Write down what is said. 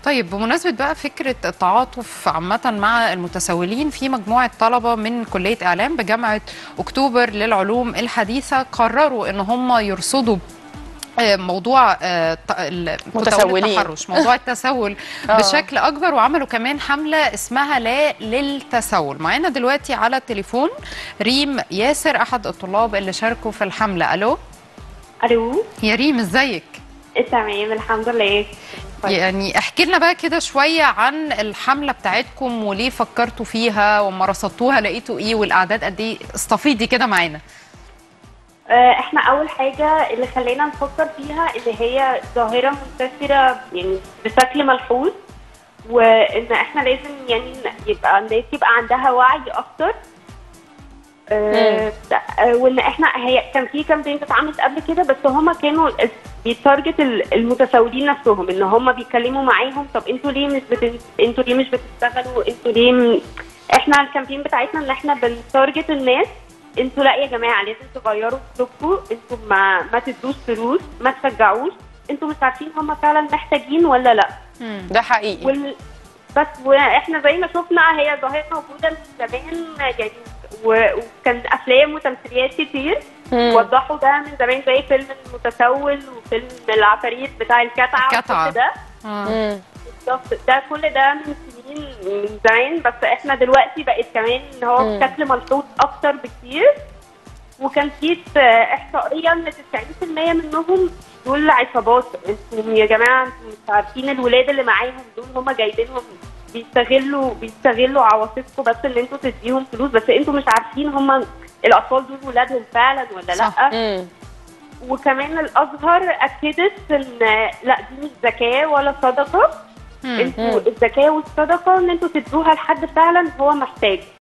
طيب بمناسبة بقى فكرة التعاطف عامة مع المتسولين في مجموعة طلبة من كلية إعلام بجامعة أكتوبر للعلوم الحديثة قرروا إن هم يرصدوا آه، موضوع آه، ت- ال- كنت أقول متسولين. التحرش موضوع التسول آه. بشكل اكبر وعملوا كمان حمله اسمها لا للتسول معانا دلوقتي على التليفون ريم ياسر احد الطلاب اللي شاركوا في الحمله الو الو يا ريم ازيك تمام الحمد لله طيب. يعني احكي لنا بقى كده شويه عن الحمله بتاعتكم وليه فكرتوا فيها وما رصدتوها لقيتوا ايه والاعداد قد ايه استفيضي كده معانا آه، احنا اول حاجه اللي خلينا نفكر فيها اللي هي ظاهره منتشره يعني بشكل ملحوظ وان احنا لازم يعني يبقى الناس يبقى عندها وعي اكتر آه، آه، وان احنا هي كان في كامبين اتعملت قبل كده بس هما كانوا بيتارجت ال- المتسولين نفسهم ان هما بيتكلموا معاهم طب انتوا ليه مش بت... انتوا ليه مش بتشتغلوا انتوا ليه م... احنا الكامبين بتاعتنا ان احنا بنتارجت الناس انتوا لا يا جماعه لازم تغيروا سلوككم انتوا ما ما تدوش فلوس ما تشجعوش انتوا مش عارفين هما فعلا محتاجين ولا لا ده حقيقي وال... بس واحنا زي ما شفنا هي ظاهره موجوده من زمان يعني و... وكان افلام وتمثيليات كتير مم. وضحوا ده من زمان زي فيلم المتسول وفيلم العفاريت بتاع الكتعه الكتعة. وكل ده آه. مم. بالظبط ده كل ده من سنين من زمان بس احنا دلوقتي بقت كمان ان هو مم. بشكل ملحوظ اكتر بكتير وكان في آه، احصائيه ان 90% منهم دول عصابات انتوا يا جماعه انتوا مش عارفين الولاد اللي معاهم دول هم جايبينهم بيستغلوا بيستغلوا عواطفكم بس ان انتوا تديهم فلوس بس انتوا مش عارفين هم الاطفال دول ولادهم فعلا ولا صح. لا مم. وكمان الازهر اكدت ان لا دي مش زكاه ولا صدقه مم. انتوا الزكاه والصدقه ان انتوا تدوها لحد فعلا هو محتاج